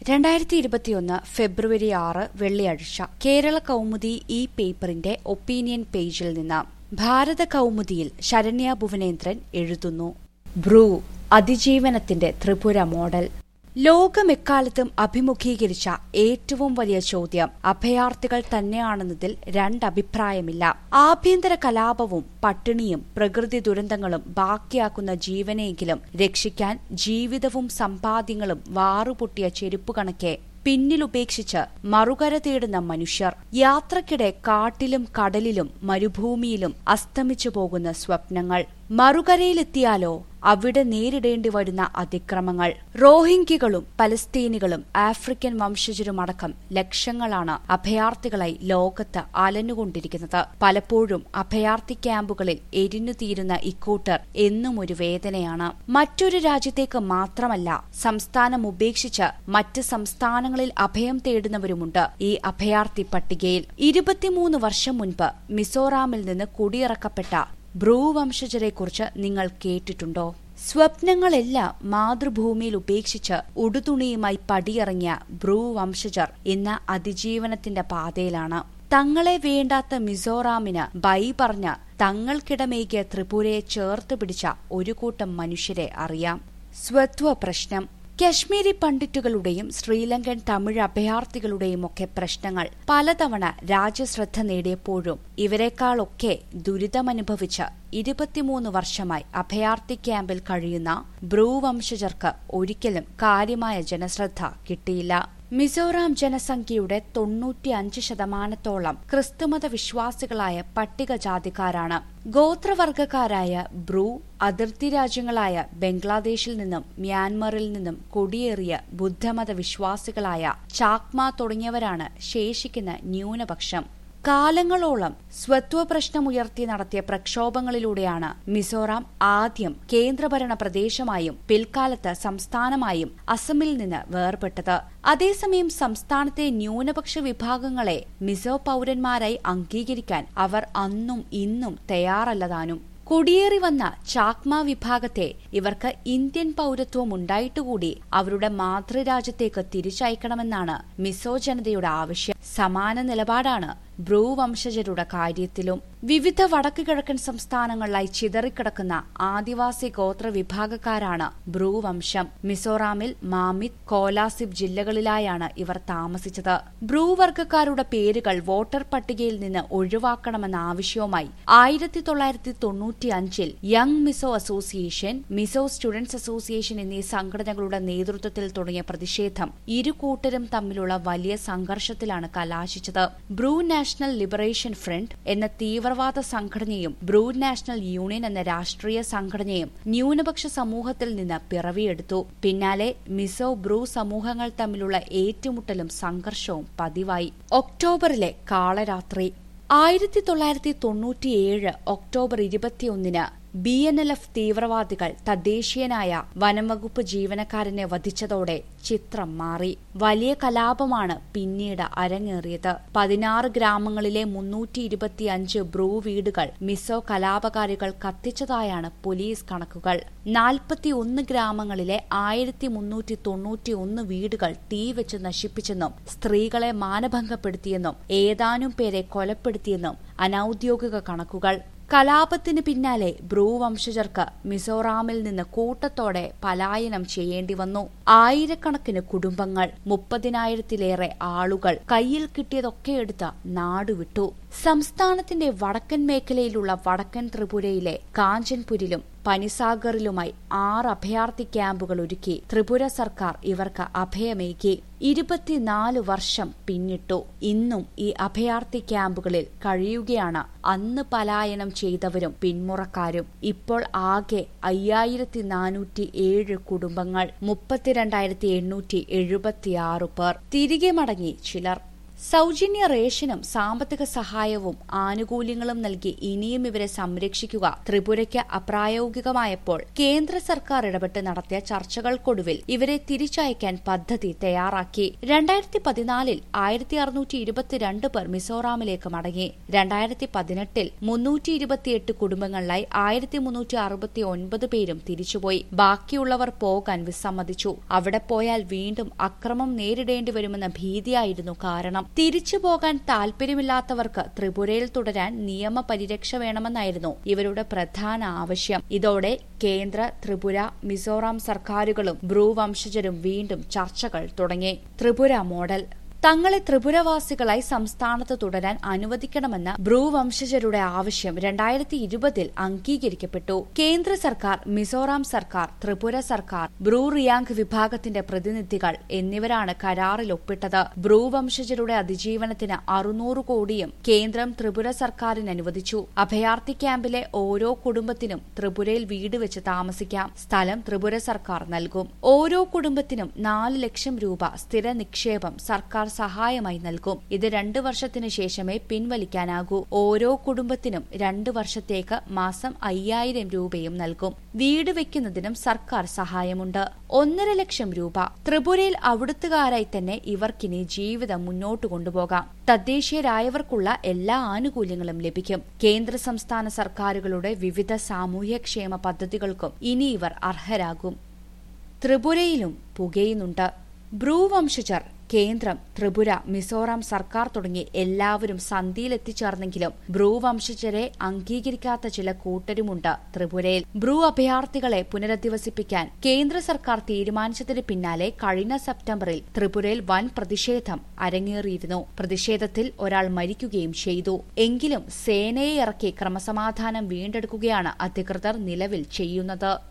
രണ്ടായിരത്തി ഇരുപത്തിയൊന്ന് ഫെബ്രുവരി ആറ് വെള്ളിയാഴ്ച കേരള കൗമുദി ഈ പേപ്പറിന്റെ ഒപ്പീനിയൻ പേജിൽ നിന്ന് ഭാരത കൗമുദിയിൽ ശരണ്യ ഭുവനേന്ദ്രൻ എഴുതുന്നു ബ്രൂ അതിജീവനത്തിന്റെ ത്രിപുര മോഡൽ ലോകമെക്കാലത്തും അഭിമുഖീകരിച്ച ഏറ്റവും വലിയ ചോദ്യം അഭയാർത്ഥികൾ തന്നെയാണെന്നതിൽ രണ്ടഭിപ്രായമില്ല ആഭ്യന്തര കലാപവും പട്ടിണിയും പ്രകൃതി ദുരന്തങ്ങളും ബാക്കിയാക്കുന്ന ജീവനെയെങ്കിലും രക്ഷിക്കാൻ ജീവിതവും സമ്പാദ്യങ്ങളും വാറുപൊട്ടിയ ചെരുപ്പ് കണക്കെ പിന്നിലുപേക്ഷിച്ച് മറുകര തേടുന്ന മനുഷ്യർ യാത്രക്കിടെ കാട്ടിലും കടലിലും മരുഭൂമിയിലും അസ്തമിച്ചു പോകുന്ന സ്വപ്നങ്ങൾ മറുകരയിലെത്തിയാലോ അവിടെ നേരിടേണ്ടി വരുന്ന അതിക്രമങ്ങൾ റോഹിംഗ്യകളും പലസ്തീനികളും ആഫ്രിക്കൻ വംശജരുമടക്കം ലക്ഷങ്ങളാണ് അഭയാർത്ഥികളായി ലോകത്ത് അലഞ്ഞുകൊണ്ടിരിക്കുന്നത് പലപ്പോഴും അഭയാർത്ഥി ക്യാമ്പുകളിൽ എരിഞ്ഞു തീരുന്ന ഇക്കൂട്ടർ എന്നും ഒരു വേദനയാണ് മറ്റൊരു രാജ്യത്തേക്ക് മാത്രമല്ല സംസ്ഥാനം ഉപേക്ഷിച്ച് മറ്റ് സംസ്ഥാനങ്ങളിൽ അഭയം തേടുന്നവരുമുണ്ട് ഈ അഭയാർത്ഥി പട്ടികയിൽ ഇരുപത്തിമൂന്ന് വർഷം മുൻപ് മിസോറാമിൽ നിന്ന് കുടിയിറക്കപ്പെട്ട ബ്രൂ വംശജരെക്കുറിച്ച് നിങ്ങൾ കേട്ടിട്ടുണ്ടോ സ്വപ്നങ്ങളെല്ലാം മാതൃഭൂമിയിൽ ഉപേക്ഷിച്ച് ഉടുതുണിയുമായി പടിയിറങ്ങിയ ബ്രൂ വംശജർ ഇന്ന് അതിജീവനത്തിന്റെ പാതയിലാണ് തങ്ങളെ വേണ്ടാത്ത മിസോറാമിന് ബൈ പറഞ്ഞ തങ്ങൾക്കിടമേകിയ ത്രിപുരയെ ചേർത്ത് പിടിച്ച ഒരു കൂട്ടം മനുഷ്യരെ അറിയാം സ്വത്വ പ്രശ്നം കശ്മീരി പണ്ഡിറ്റുകളുടെയും ശ്രീലങ്കൻ തമിഴ് അഭയാർത്ഥികളുടെയും ഒക്കെ പ്രശ്നങ്ങൾ പലതവണ രാജ്യശ്രദ്ധ നേടിയപ്പോഴും ഇവരെക്കാളൊക്കെ ദുരിതമനുഭവിച്ച് ഇരുപത്തിമൂന്ന് വർഷമായി അഭയാർത്ഥി ക്യാമ്പിൽ കഴിയുന്ന ബ്രൂ വംശജർക്ക് ഒരിക്കലും കാര്യമായ ജനശ്രദ്ധ കിട്ടിയില്ല മിസോറാം ജനസംഖ്യയുടെ തൊണ്ണൂറ്റിയഞ്ച് ശതമാനത്തോളം ക്രിസ്തുമത വിശ്വാസികളായ പട്ടികജാതിക്കാരാണ് ഗോത്രവർഗക്കാരായ ബ്രൂ അതിർത്തി രാജ്യങ്ങളായ ബംഗ്ലാദേശിൽ നിന്നും മ്യാൻമറിൽ നിന്നും കുടിയേറിയ ബുദ്ധമത വിശ്വാസികളായ ചാക്മ തുടങ്ങിയവരാണ് ശേഷിക്കുന്ന ന്യൂനപക്ഷം കാലങ്ങളോളം സ്വത്വ പ്രശ്നമുയർത്തി നടത്തിയ പ്രക്ഷോഭങ്ങളിലൂടെയാണ് മിസോറാം ആദ്യം കേന്ദ്രഭരണ പ്രദേശമായും പിൽക്കാലത്ത് സംസ്ഥാനമായും അസമിൽ നിന്ന് വേർപെട്ടത് അതേസമയം സംസ്ഥാനത്തെ ന്യൂനപക്ഷ വിഭാഗങ്ങളെ മിസോ പൌരന്മാരായി അംഗീകരിക്കാൻ അവർ അന്നും ഇന്നും തയ്യാറല്ലതാനും കുടിയേറി വന്ന ചാക്മ വിഭാഗത്തെ ഇവർക്ക് ഇന്ത്യൻ പൌരത്വം ഉണ്ടായിട്ടുകൂടി അവരുടെ മാതൃരാജ്യത്തേക്ക് തിരിച്ചയക്കണമെന്നാണ് മിസോ ജനതയുടെ ആവശ്യം സമാന നിലപാടാണ് ബ്രൂ വംശജരുടെ കാര്യത്തിലും വിവിധ വടക്കു കിഴക്കൻ സംസ്ഥാനങ്ങളിലായി ചിതറിക്കിടക്കുന്ന ആദിവാസി ഗോത്ര വിഭാഗക്കാരാണ് ബ്രൂ വംശം മിസോറാമിൽ മാമിത് കോലാസിബ് ജില്ലകളിലായാണ് ഇവർ താമസിച്ചത് ബ്രൂ വർഗക്കാരുടെ പേരുകൾ വോട്ടർ പട്ടികയിൽ നിന്ന് ഒഴിവാക്കണമെന്ന ആവശ്യവുമായി ആയിരത്തി തൊള്ളായിരത്തി തൊണ്ണൂറ്റിയഞ്ചിൽ young Mizo association Mizo students association എന്നീ സംഘടനകളുടെ നേതൃത്വത്തിൽ തുടങ്ങിയ പ്രതിഷേധം ഇരു കൂട്ടരും തമ്മിലുള്ള വലിയ സംഘർഷത്തിലാണ് കലാശിച്ചത് ബ്രൂ നാഷണൽ ലിബറേഷൻ ഫ്രണ്ട് എന്ന തീവ്രവാദ സംഘടനയും ബ്രൂ നാഷണൽ യൂണിയൻ എന്ന രാഷ്ട്രീയ സംഘടനയും ന്യൂനപക്ഷ സമൂഹത്തിൽ നിന്ന് പിറവിയെടുത്തു പിന്നാലെ മിസോ ബ്രൂ സമൂഹങ്ങൾ തമ്മിലുള്ള ഏറ്റുമുട്ടലും സംഘർഷവും പതിവായി ഒക്ടോബറിലെ കാളരാത്രി ആയിരത്തി തൊള്ളായിരത്തി തൊണ്ണൂറ്റിയേഴ് ഒക്ടോബർ ഇരുപത്തിയൊന്നിന് ബി എൻ എൽ എഫ് തീവ്രവാദികൾ തദ്ദേശീയനായ വനംവകുപ്പ് ജീവനക്കാരനെ വധിച്ചതോടെ ചിത്രം മാറി വലിയ കലാപമാണ് പിന്നീട് അരങ്ങേറിയത് പതിനാറ് ഗ്രാമങ്ങളിലെ മുന്നൂറ്റി ഇരുപത്തിയഞ്ച് ബ്രൂ വീടുകൾ മിസോ കലാപകാരികൾ കത്തിച്ചതായാണ് പോലീസ് കണക്കുകൾ നാൽപ്പത്തിയൊന്ന് ഗ്രാമങ്ങളിലെ ആയിരത്തി മുന്നൂറ്റി തൊണ്ണൂറ്റി ഒന്ന് വീടുകൾ തീവെച്ച് നശിപ്പിച്ചെന്നും സ്ത്രീകളെ മാനഭംഗപ്പെടുത്തിയെന്നും ഏതാനും പേരെ കൊലപ്പെടുത്തിയെന്നും അനൌദ്യോഗിക കണക്കുകൾ കലാപത്തിന് പിന്നാലെ ബ്രൂ വംശജർക്ക് മിസോറാമിൽ നിന്ന് കൂട്ടത്തോടെ പലായനം ചെയ്യേണ്ടി വന്നു ആയിരക്കണക്കിന് കുടുംബങ്ങൾ മുപ്പതിനായിരത്തിലേറെ ആളുകൾ കയ്യിൽ കിട്ടിയതൊക്കെ എടുത്ത് നാടുവിട്ടു സംസ്ഥാനത്തിന്റെ വടക്കൻ മേഖലയിലുള്ള വടക്കൻ ത്രിപുരയിലെ കാഞ്ചൻപുരിലും പനിസാഗറിലുമായി ആറ് അഭയാർത്ഥി ക്യാമ്പുകൾ ഒരുക്കി ത്രിപുര സർക്കാർ ഇവർക്ക് അഭയമേകി ഇരുപത്തിനാല് വർഷം പിന്നിട്ടു ഇന്നും ഈ അഭയാർത്ഥി ക്യാമ്പുകളിൽ കഴിയുകയാണ് അന്ന് പലായനം ചെയ്തവരും പിന്മുറക്കാരും ഇപ്പോൾ ആകെ അയ്യായിരത്തി നാനൂറ്റി ഏഴ് കുടുംബങ്ങൾ മുപ്പത്തിരണ്ടായിരത്തി എണ്ണൂറ്റി എഴുപത്തിയാറ് പേർ തിരികെ മടങ്ങി ചിലർ സൗജന്യ റേഷനും സാമ്പത്തിക സഹായവും ആനുകൂല്യങ്ങളും നൽകി ഇനിയും ഇവരെ സംരക്ഷിക്കുക ത്രിപുരയ്ക്ക് അപ്രായോഗികമായപ്പോൾ കേന്ദ്ര സർക്കാർ ഇടപെട്ട് നടത്തിയ ചർച്ചകൾക്കൊടുവിൽ ഇവരെ തിരിച്ചയക്കാൻ പദ്ധതി തയ്യാറാക്കി രണ്ടായിരത്തി പതിനാലിൽ ആയിരത്തി അറുന്നൂറ്റി ഇരുപത്തിരണ്ട് പേർ മിസോറാമിലേക്ക് മടങ്ങി രണ്ടായിരത്തി പതിനെട്ടിൽ മുന്നൂറ്റി ഇരുപത്തിയെട്ട് കുടുംബങ്ങളിലായി ആയിരത്തി മുന്നൂറ്റി അറുപത്തി ഒൻപത് പേരും തിരിച്ചുപോയി ബാക്കിയുള്ളവർ പോകാൻ വിസമ്മതിച്ചു അവിടെ പോയാൽ വീണ്ടും അക്രമം നേരിടേണ്ടി വരുമെന്ന ഭീതിയായിരുന്നു കാരണം തിരിച്ചു പോകാൻ താൽപര്യമില്ലാത്തവർക്ക് ത്രിപുരയിൽ തുടരാൻ നിയമ പരിരക്ഷ വേണമെന്നായിരുന്നു ഇവരുടെ പ്രധാന ആവശ്യം ഇതോടെ കേന്ദ്ര ത്രിപുര മിസോറാം സർക്കാരുകളും ബ്രൂ വംശജരും വീണ്ടും ചർച്ചകൾ തുടങ്ങി ത്രിപുര മോഡൽ തങ്ങളെ ത്രിപുരവാസികളായി സംസ്ഥാനത്ത് തുടരാൻ അനുവദിക്കണമെന്ന ബ്രൂ വംശജരുടെ ആവശ്യം രണ്ടായിരത്തി ഇരുപതിൽ അംഗീകരിക്കപ്പെട്ടു കേന്ദ്ര സർക്കാർ മിസോറാം സർക്കാർ ത്രിപുര സർക്കാർ ബ്രൂ റിയാങ് വിഭാഗത്തിന്റെ പ്രതിനിധികൾ എന്നിവരാണ് കരാറിൽ ഒപ്പിട്ടത് ബ്രൂ വംശജരുടെ അതിജീവനത്തിന് അറുന്നൂറ് കോടിയും കേന്ദ്രം ത്രിപുര സർക്കാരിന് അനുവദിച്ചു അഭയാർത്ഥി ക്യാമ്പിലെ ഓരോ കുടുംബത്തിനും ത്രിപുരയിൽ വീട് വെച്ച് താമസിക്കാം സ്ഥലം ത്രിപുര സർക്കാർ നൽകും ഓരോ കുടുംബത്തിനും നാല് ലക്ഷം രൂപ സ്ഥിര നിക്ഷേപം സർക്കാർ സഹായമായി നൽകും ഇത് രണ്ടു വർഷത്തിനു ശേഷമേ പിൻവലിക്കാനാകൂ ഓരോ കുടുംബത്തിനും രണ്ടു വർഷത്തേക്ക് മാസം അയ്യായിരം രൂപയും നൽകും വീട് വെക്കുന്നതിനും സർക്കാർ സഹായമുണ്ട് ഒന്നര ലക്ഷം രൂപ ത്രിപുരയിൽ അവിടുത്തുകാരായി തന്നെ ഇവർക്കിനി ജീവിതം മുന്നോട്ട് കൊണ്ടുപോകാം തദ്ദേശീയരായവർക്കുള്ള എല്ലാ ആനുകൂല്യങ്ങളും ലഭിക്കും കേന്ദ്ര സംസ്ഥാന സർക്കാരുകളുടെ വിവിധ സാമൂഹ്യക്ഷേമ പദ്ധതികൾക്കും ഇനി ഇവർ അർഹരാകും ത്രിപുരയിലും പുകയുന്നുണ്ട് ബ്രൂ വംശജർ കേന്ദ്രം ത്രിപുര മിസോറാം സർക്കാർ തുടങ്ങി എല്ലാവരും സന്ധിയിലെത്തിച്ചേർന്നെങ്കിലും ബ്രൂ വംശജരെ അംഗീകരിക്കാത്ത ചില കൂട്ടരുമുണ്ട് ത്രിപുരയിൽ ബ്രൂ അഭയാർത്ഥികളെ പുനരധിവസിപ്പിക്കാൻ കേന്ദ്ര സർക്കാർ തീരുമാനിച്ചതിന് പിന്നാലെ കഴിഞ്ഞ സെപ്റ്റംബറിൽ ത്രിപുരയിൽ വൻ പ്രതിഷേധം അരങ്ങേറിയിരുന്നു പ്രതിഷേധത്തിൽ ഒരാൾ മരിക്കുകയും ചെയ്തു എങ്കിലും സേനയെ ഇറക്കി ക്രമസമാധാനം വീണ്ടെടുക്കുകയാണ് അധികൃതർ നിലവിൽ ചെയ്യുന്നത്